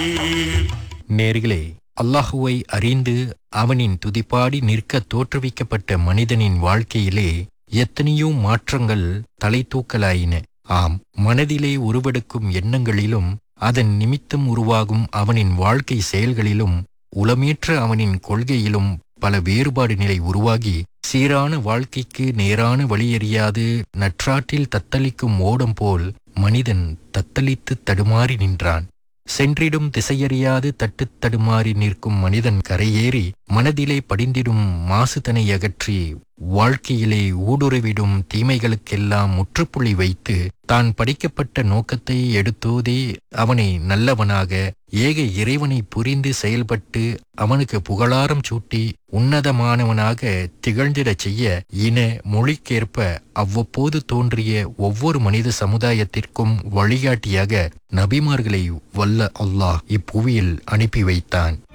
நேர்களே அல்லாஹுவை அறிந்து அவனின் துதிப்பாடி நிற்க தோற்றுவிக்கப்பட்ட மனிதனின் வாழ்க்கையிலே எத்தனையோ மாற்றங்கள் தலை தூக்கலாயின ஆம் மனதிலே உருவெடுக்கும் எண்ணங்களிலும் அதன் நிமித்தம் உருவாகும் அவனின் வாழ்க்கை செயல்களிலும் உளமேற்ற அவனின் கொள்கையிலும் பல வேறுபாடு நிலை உருவாகி சீரான வாழ்க்கைக்கு நேரான வழியறியாது நற்றாற்றில் தத்தளிக்கும் ஓடம் போல் மனிதன் தத்தளித்து தடுமாறி நின்றான் சென்றிடும் திசையறியாது தட்டுத் தடுமாறி நிற்கும் மனிதன் கரையேறி மனதிலே படிந்திடும் மாசுதனை அகற்றி வாழ்க்கையிலே ஊடுருவிடும் தீமைகளுக்கெல்லாம் முற்றுப்புள்ளி வைத்து தான் படிக்கப்பட்ட நோக்கத்தை எடுத்தோதே அவனை நல்லவனாக ஏக இறைவனை புரிந்து செயல்பட்டு அவனுக்கு புகழாரம் சூட்டி உன்னதமானவனாக திகழ்ந்திடச் செய்ய இன மொழிக்கேற்ப அவ்வப்போது தோன்றிய ஒவ்வொரு மனித சமுதாயத்திற்கும் வழிகாட்டியாக நபிமார்களை வல்ல அல்லாஹ் இப்புவியில் அனுப்பி வைத்தான்